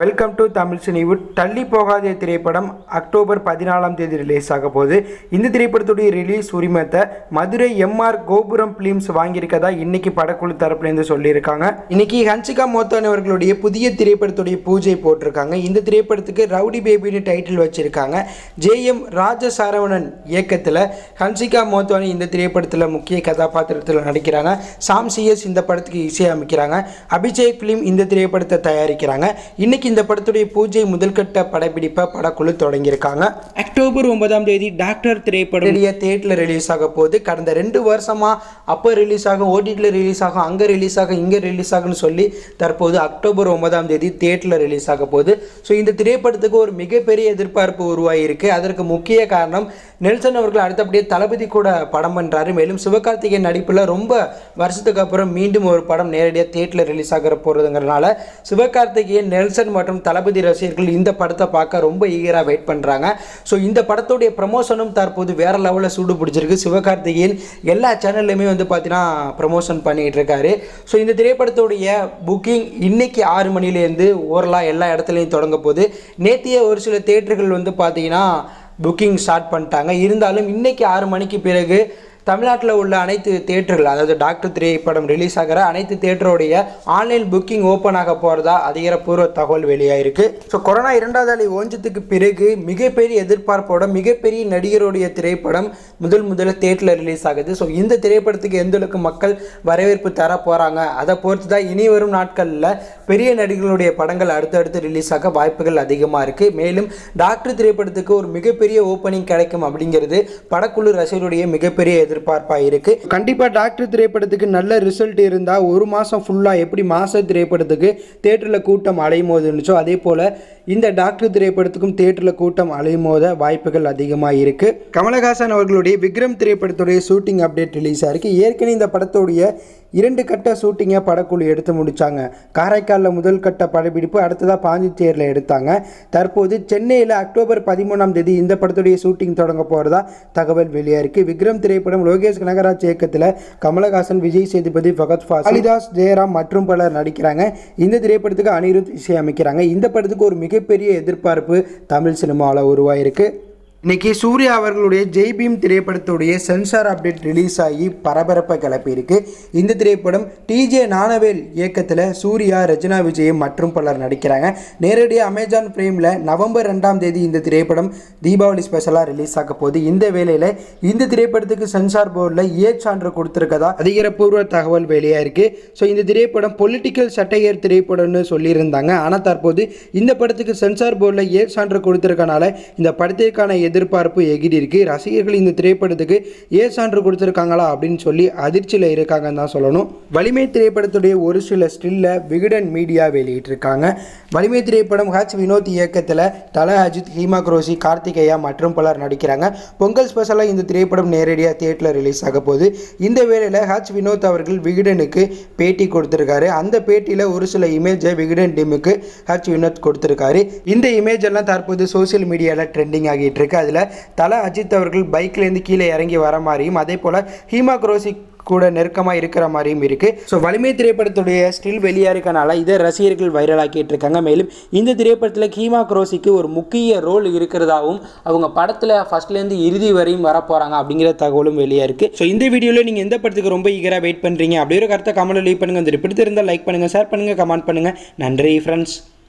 welcome to Tamil Cinewood தள்ளி போகாத திரைப்படம் அக்டோபர் பதினாலாம் தேதி ரிலீஸ் ஆக போகுது இந்த திரைப்படத்துடைய ரிலீஸ் உரிமத்தை மதுரை எம்ஆர் கோபுரம் பிலிம்ஸ் வாங்கியிருக்கதா இன்னைக்கு படக்குழு தரப்புலேருந்து சொல்லியிருக்காங்க இன்னைக்கு ஹன்சிகா மோத்தன் அவர்களுடைய புதிய திரைப்படத்துடைய பூஜை போட்டிருக்காங்க இந்த திரைப்படத்துக்கு ரவுடி பேபின்னு டைட்டில் வச்சிருக்காங்க ஜே எம் ராஜ சரவணன் இயக்கத்தில் ஹன்சிகா மோத்வானி இந்த திரைப்படத்தில் முக்கிய கதாபாத்திரத்தில் நடிக்கிறாங்க சாம் சிஎஸ் இந்த படத்துக்கு இசையமைக்கிறாங்க அபிஷேக் ஃபிலிம் இந்த திரைப்படத்தை தயாரிக்கிறாங்க இன்னைக்கு இந்த படத்துடைய பூஜை முதல்கட்ட படப்பிடிப்பை படக்குழு தொடங்கியிருக்காங்க அக்டோபர் ஒன்பதாம் தேதி டாக்டர் திரைப்படம் வெளியே தேட்டரில் ரிலீஸ் ஆக போகுது கடந்த ரெண்டு வருஷமா அப்போ ரிலீஸ் ஆகும் ஓடிடியில் ரிலீஸ் ஆகும் அங்கே ரிலீஸ் ஆகும் இங்கே ரிலீஸ் ஆகும்னு சொல்லி தற்போது அக்டோபர் ஒன்பதாம் தேதி தேட்டரில் ரிலீஸ் ஆக போகுது ஸோ இந்த திரைப்படத்துக்கு ஒரு மிகப்பெரிய எதிர்பார்ப்பு உருவாகியிருக்கு அதற்கு முக்கிய காரணம் நெல்சன் அவர்கள் அடுத்தபடியே தளபதி கூட படம் பண்ணுறாரு மேலும் சிவகார்த்திகேயன் நடிப்பில் ரொம்ப வருஷத்துக்கு அப்புறம் மீண்டும் ஒரு படம் நேரடியாக தேட்டரில் ரிலீஸ் ஆகிற போகிறதுங்கிறனால சிவகார்த்திகேயன் நெல்சன் மற்றும் தளபதி ரசிகர்கள் இந்த படத்தை பார்க்க ரொம்ப ஈகராக வெயிட் பண்ணுறாங்க ஸோ இந்த படத்துடைய ப்ரமோஷனும் தற்போது வேற லெவலில் சூடு பிடிச்சிருக்கு சிவகார்த்திகேயன் எல்லா சேனல்லையுமே வந்து பார்த்தீங்கன்னா ப்ரமோஷன் பண்ணிகிட்டு இருக்காரு ஸோ இந்த திரைப்படத்துடைய புக்கிங் இன்னைக்கு ஆறு மணிலேருந்து ஓரலாக எல்லா இடத்துலையும் தொடங்க போகுது நேத்திய ஒரு சில தேட்டர்கள் வந்து பார்த்தீங்கன்னா புக்கிங் ஸ்டார்ட் பண்ணிட்டாங்க இருந்தாலும் இன்னைக்கு ஆறு மணிக்கு பிறகு தமிழ்நாட்டில் உள்ள அனைத்து தேட்டர்கள் அதாவது டாக்டர் திரைப்படம் ரிலீஸ் ஆகிற அனைத்து தேட்டருடைய ஆன்லைன் புக்கிங் ஓப்பன் ஆக போகிறதா அதிகாரப்பூர்வ தகவல் வெளியாயிருக்கு ஸோ கொரோனா இரண்டாவது அலை ஓஞ்சத்துக்கு பிறகு மிகப்பெரிய எதிர்பார்ப்போட மிகப்பெரிய நடிகருடைய திரைப்படம் முதல் முதல்ல தேட்டரில் ரிலீஸ் ஆகுது ஸோ இந்த திரைப்படத்துக்கு எந்த அளவுக்கு மக்கள் வரவேற்பு தர போகிறாங்க அதை பொறுத்து தான் இனி வரும் நாட்களில் பெரிய நடிகர்களுடைய படங்கள் அடுத்தடுத்து ரிலீஸ் ஆக வாய்ப்புகள் அதிகமாக இருக்குது மேலும் டாக்டர் திரைப்படத்துக்கு ஒரு மிகப்பெரிய ஓப்பனிங் கிடைக்கும் அப்படிங்கிறது படக்குழு ரசிகருடைய மிகப்பெரிய எதிர்பார்ப்பாக இருக்குது கண்டிப்பாக டாக்டர் திரைப்படத்துக்கு நல்ல ரிசல்ட் இருந்தால் ஒரு மாதம் ஃபுல்லாக எப்படி மாத திரைப்படத்துக்கு தேட்டரில் கூட்டம் அலையும் போது இருந்துச்சோ அதே போல் இந்த டாக்டர் திரைப்படத்துக்கும் தேட்டரில் கூட்டம் அலையும் போத வாய்ப்புகள் அதிகமாக இருக்குது கமலஹாசன் அவர்களுடைய விக்ரம் திரைப்படத்துடைய ஷூட்டிங் அப்டேட் ரிலீஸ் ஆயிருக்கு ஏற்கனவே இந்த படத்துடைய இரண்டு கட்ட ஷூட்டிங்கை படக்குழு எடுத்து முடித்தாங்க காரைக்காலில் முதல் கட்ட படப்பிடிப்பு அடுத்ததாக பாண்டிச்சேரியில் எடுத்தாங்க தற்போது சென்னையில் அக்டோபர் பதிமூணாம் தேதி இந்த படத்துடைய ஷூட்டிங் தொடங்க போகிறதா தகவல் வெளியாயிருக்கு விக்ரம் திரைப்படம் லோகேஷ் கனகராஜ் இயக்கத்தில் கமலஹாசன் விஜய் சேதுபதி ஃபகத் ஃபாஸ் காளிதாஸ் ஜெயராம் மற்றும் பலர் நடிக்கிறாங்க இந்த திரைப்படத்துக்கு அனிருத் இசையமைக்கிறாங்க இந்த படத்துக்கு ஒரு மிகப்பெரிய எதிர்பார்ப்பு தமிழ் சினிமாவில் உருவாயிருக்கு இன்னைக்கு சூர்யா அவர்களுடைய ஜெய் பீம் திரைப்படத்துடைய சென்சார் அப்டேட் ரிலீஸ் ஆகி பரபரப்பை கிளப்பியிருக்கு இந்த திரைப்படம் டிஜே நானவேல் இயக்கத்தில் சூர்யா ரஜினா விஜய் மற்றும் பலர் நடிக்கிறாங்க நேரடியாக அமேசான் பிரேமில் நவம்பர் ரெண்டாம் தேதி இந்த திரைப்படம் தீபாவளி ஸ்பெஷலாக ரிலீஸ் ஆக போகுது இந்த வேளையில் இந்த திரைப்படத்துக்கு சென்சார் போர்டில் ஏ சான்று கொடுத்துருக்கதா அதிகாரப்பூர்வ தகவல் வெளியாக இருக்குது ஸோ இந்த திரைப்படம் பொலிட்டிக்கல் சட்டையர் திரைப்படம்னு சொல்லியிருந்தாங்க ஆனால் தற்போது இந்த படத்துக்கு சென்சார் போர்டில் ஏ சான்று கொடுத்துருக்கனால இந்த படத்திற்கான எதிர்பார்ப்பு எகிரி இருக்கு ரசிகர்கள் இந்த திரைப்படத்துக்கு ஏ சான்று கொடுத்துருக்காங்களா அப்படின்னு சொல்லி அதிர்ச்சியில் இருக்காங்கன்னு தான் சொல்லணும் வலிமை திரைப்படத்துடைய ஒரு சில ஸ்டில்ல விகடன் மீடியா வெளியிட்டிருக்காங்க வலிமை திரைப்படம் ஹச் வினோத் இயக்கத்தில் தல அஜித் ஹீமா குரோசி கார்த்திகேயா மற்றும் பலர் நடிக்கிறாங்க பொங்கல் ஸ்பெஷலாக இந்த திரைப்படம் நேரடியாக தியேட்டரில் ரிலீஸ் ஆக போகுது இந்த வேளையில் ஹச் வினோத் அவர்கள் விகடனுக்கு பேட்டி கொடுத்துருக்காரு அந்த பேட்டியில் ஒரு சில இமேஜை விகடன் டீமுக்கு ஹச் வினோத் கொடுத்துருக்காரு இந்த இமேஜ் எல்லாம் தற்போது சோஷியல் மீடியாவில் ட்ரெண்டிங் ஆகிட்டு இருக்கு அதில் தல அஜித் அவர்கள் பைக்லேருந்து கீழே இறங்கி வர மாதிரியும் அதே போல் ஹீமா குரோசி கூட நெருக்கமாக இருக்கிற மாதிரியும் இருக்குது ஸோ வலிமை திரைப்படத்துடைய ஸ்டில் வெளியாக இருக்கனால இதை ரசிகர்கள் வைரலாக்கிட்டு இருக்காங்க மேலும் இந்த திரைப்படத்தில் ஹீமா குரோசிக்கு ஒரு முக்கிய ரோல் இருக்கிறதாவும் அவங்க படத்தில் ஃபர்ஸ்ட்லேருந்து இறுதி வரையும் வர போகிறாங்க அப்படிங்கிற தகவலும் வெளியாக இருக்குது ஸோ இந்த வீடியோவில் நீங்கள் எந்த படத்துக்கு ரொம்ப ஈகராக வெயிட் பண்ணுறீங்க அப்படி ஒரு கருத்தை கமெண்ட் லீவ் பண்ணுங்கள் இந்த பிடித்திருந்தால் லைக் பண்ணுங்கள் ஷேர் பண்ணுங்கள் கமெண்ட் பண்ணுங்கள் நன்றி ஃப்ரெண்ட்ஸ்